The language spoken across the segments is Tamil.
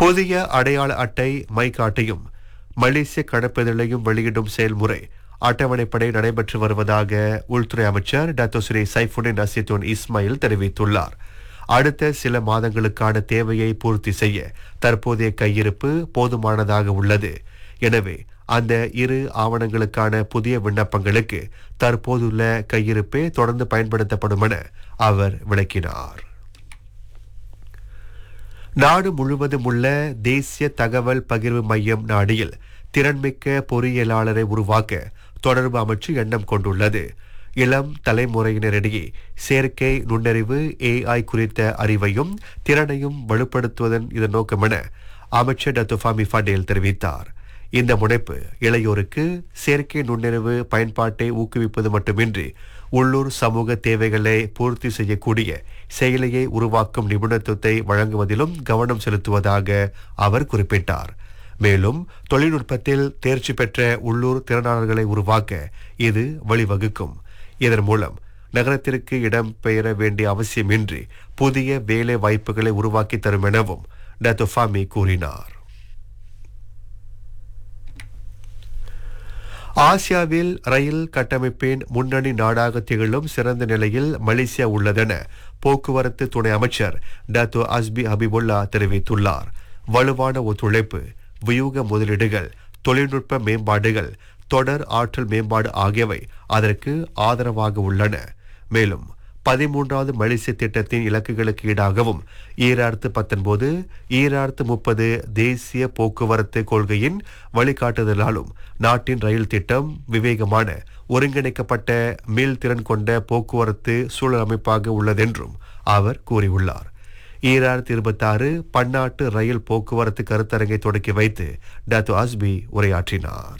புதிய அடையாள அட்டை மைகாட்டையும் மலேசிய கணப்பெதழையும் வெளியிடும் செயல்முறை அட்டவணைப்படி நடைபெற்று வருவதாக உள்துறை அமைச்சர் டாக்டர் ஸ்ரீ சைஃபுடின் அசித்துன் இஸ்மாயில் தெரிவித்துள்ளார் அடுத்த சில மாதங்களுக்கான தேவையை பூர்த்தி செய்ய தற்போதைய கையிருப்பு போதுமானதாக உள்ளது எனவே அந்த இரு ஆவணங்களுக்கான புதிய விண்ணப்பங்களுக்கு தற்போதுள்ள கையிருப்பே தொடர்ந்து பயன்படுத்தப்படும் என அவர் விளக்கினார் நாடு முழுவதும் உள்ள தேசிய தகவல் பகிர்வு மையம் நாடியில் திறன்மிக்க பொறியியலாளரை உருவாக்க தொடர்பு அமைச்சு எண்ணம் கொண்டுள்ளது இளம் தலைமுறையினரிடையே செயற்கை நுண்ணறிவு ஏஐ குறித்த அறிவையும் திறனையும் வலுப்படுத்துவதன் இதன் நோக்கம் என அமைச்சர் டத்துஃபாமி ஃபடேல் தெரிவித்தார் இந்த முனைப்பு இளையோருக்கு செயற்கை நுண்ணறிவு பயன்பாட்டை ஊக்குவிப்பது மட்டுமின்றி உள்ளூர் சமூக தேவைகளை பூர்த்தி செய்யக்கூடிய செயலியை உருவாக்கும் நிபுணத்துவத்தை வழங்குவதிலும் கவனம் செலுத்துவதாக அவர் குறிப்பிட்டார் மேலும் தொழில்நுட்பத்தில் தேர்ச்சி பெற்ற உள்ளூர் திறனாளர்களை உருவாக்க இது வழிவகுக்கும் இதன் மூலம் நகரத்திற்கு இடம் பெயர வேண்டிய அவசியமின்றி புதிய வேலை வாய்ப்புகளை உருவாக்கி தரும் எனவும் டத்துஃபாமி கூறினார் ஆசியாவில் ரயில் கட்டமைப்பின் முன்னணி நாடாக திகழும் சிறந்த நிலையில் மலேசியா உள்ளதென போக்குவரத்து துணை அமைச்சர் டாத்தோ அஸ்பி ஹபிபுல்லா தெரிவித்துள்ளார் வலுவான ஒத்துழைப்பு வியூக முதலீடுகள் தொழில்நுட்ப மேம்பாடுகள் தொடர் ஆற்றல் மேம்பாடு ஆகியவை அதற்கு ஆதரவாக உள்ளன மேலும் பதிமூன்றாவது மலேசிய திட்டத்தின் இலக்குகளுக்கு ஈடாகவும் ஈராயிரத்து பத்தொன்பது ஈராயிரத்து முப்பது தேசிய போக்குவரத்து கொள்கையின் வழிகாட்டுதலாலும் நாட்டின் ரயில் திட்டம் விவேகமான ஒருங்கிணைக்கப்பட்ட மீள்திறன் கொண்ட போக்குவரத்து சூழல் அமைப்பாக உள்ளதென்றும் அவர் கூறியுள்ளார் ஈராயிரத்தி இருபத்தாறு பன்னாட்டு ரயில் போக்குவரத்து கருத்தரங்கை தொடக்கி வைத்து டாத்து அஸ்பி உரையாற்றினார்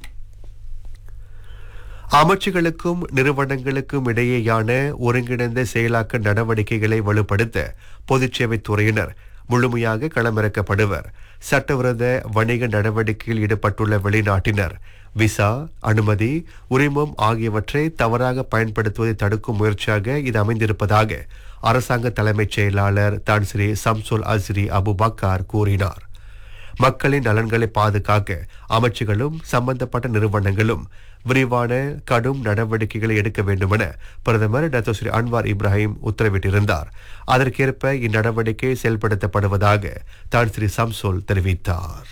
அமைச்சுகளுக்கும் நிறுவனங்களுக்கும் இடையேயான ஒருங்கிணைந்த செயலாக்க நடவடிக்கைகளை வலுப்படுத்த பொதுச்சேவைத் துறையினர் முழுமையாக களமிறக்கப்படுவர் சட்டவிரோத வணிக நடவடிக்கையில் ஈடுபட்டுள்ள வெளிநாட்டினர் விசா அனுமதி உரிமம் ஆகியவற்றை தவறாக பயன்படுத்துவதை தடுக்கும் முயற்சியாக இது அமைந்திருப்பதாக அரசாங்க தலைமைச் செயலாளர் தான் ஸ்ரீ சம்சுல் அஸ்ரி அபுபக்கார் கூறினார் மக்களின் நலன்களை பாதுகாக்க அமைச்சுகளும் சம்பந்தப்பட்ட நிறுவனங்களும் விரிவான கடும் நடவடிக்கைகளை எடுக்க வேண்டுமென பிரதமர் டாக்டர் ஸ்ரீ அன்வார் இப்ராஹிம் உத்தரவிட்டிருந்தார் அதற்கேற்ப இந்நடவடிக்கை செயல்படுத்தப்படுவதாக தான் ஸ்ரீ சம்சோல் தெரிவித்தார்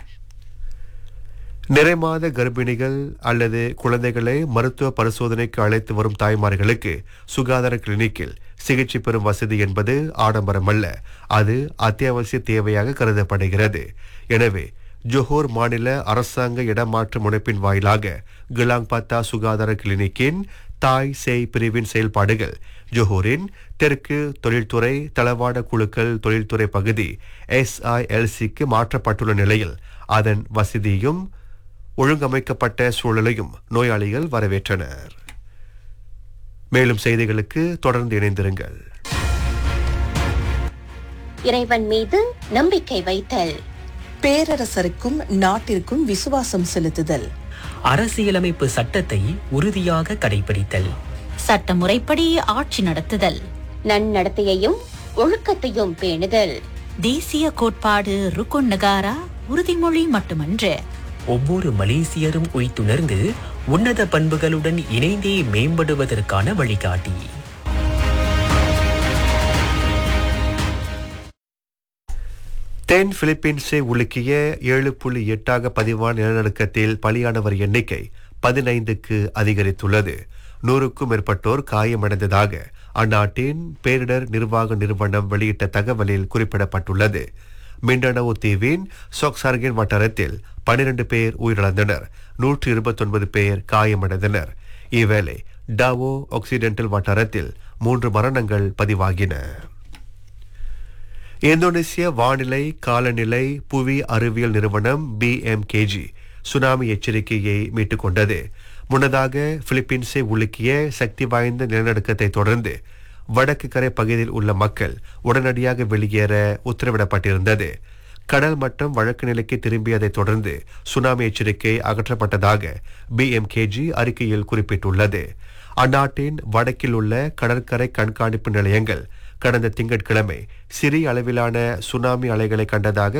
நிறைமாத கர்ப்பிணிகள் அல்லது குழந்தைகளை மருத்துவ பரிசோதனைக்கு அழைத்து வரும் தாய்மார்களுக்கு சுகாதார கிளினிக்கில் சிகிச்சை பெறும் வசதி என்பது ஆடம்பரம் அல்ல அது அத்தியாவசிய தேவையாக கருதப்படுகிறது எனவே ஜொஹோர் மாநில அரசாங்க இடமாற்று முனைப்பின் வாயிலாக கிலாங் பத்தா சுகாதார கிளினிக்கின் தாய் சேய் பிரிவின் செயல்பாடுகள் ஜொஹோரின் தெற்கு தொழில்துறை தளவாட குழுக்கள் தொழில்துறை பகுதி எஸ்ஐஎல்சிக்கு மாற்றப்பட்டுள்ள நிலையில் அதன் வசதியும் ஒழுங்கமைக்கப்பட்ட சூழலையும் நோயாளிகள் வரவேற்றனர் மேலும் செய்திகளுக்கு தொடர்ந்து இணைந்திருங்கள் இறைவன் மீது நம்பிக்கை வைத்தல் பேரரசருக்கும் நாட்டிற்கும் விசுவாசம் செலுத்துதல் அரசியலமைப்பு சட்டத்தை உறுதியாக கடைபிடித்தல் சட்டமுறைப்படி ஆட்சி நடத்துதல் நன்னடத்தையையும் ஒழுக்கத்தையும் பேணுதல் தேசிய கோட்பாடு ருக்குன் நகாரா உறுதிமொழி மட்டுமன்று ஒவ்வொரு மலேசியரும் உய்த்துணர்ந்து உன்னத பண்புகளுடன் இணைந்தே மேம்படுவதற்கான வழிகாட்டி தென் பிலிப்பீன்ஸை உலுக்கிய ஏழு புள்ளி எட்டாக பதிவான நிலநடுக்கத்தில் பலியானவர் எண்ணிக்கை பதினைந்துக்கு அதிகரித்துள்ளது நூறுக்கும் மேற்பட்டோர் காயமடைந்ததாக அந்நாட்டின் பேரிடர் நிர்வாக நிறுவனம் வெளியிட்ட தகவலில் குறிப்பிடப்பட்டுள்ளது மிண்டனவு தீவின் சொக்சார்கின் வட்டாரத்தில் பனிரெண்டு பேர் உயிரிழந்தனர் நூற்று இருபத்தொன்பது பேர் காயமடைந்தனர் இவ்வேளை டாவோ ஆக்சிடென்டல் வட்டாரத்தில் மூன்று மரணங்கள் பதிவாகின இந்தோனேசிய வானிலை காலநிலை புவி அறிவியல் நிறுவனம் பிஎம்கேஜி சுனாமி எச்சரிக்கையை மீட்டுக் கொண்டது முன்னதாக பிலிப்பீன்ஸை உலுக்கிய சக்தி வாய்ந்த நிலநடுக்கத்தை தொடர்ந்து வடக்கு கரை பகுதியில் உள்ள மக்கள் உடனடியாக வெளியேற உத்தரவிடப்பட்டிருந்தது கடல் மட்டம் வழக்கு நிலைக்கு திரும்பியதைத் தொடர்ந்து சுனாமி எச்சரிக்கை அகற்றப்பட்டதாக பிஎம்கேஜி அறிக்கையில் குறிப்பிட்டுள்ளது அந்நாட்டின் வடக்கில் உள்ள கடற்கரை கண்காணிப்பு நிலையங்கள் கடந்த திங்கட்கிழமை சிறிய அளவிலான சுனாமி அலைகளை கண்டதாக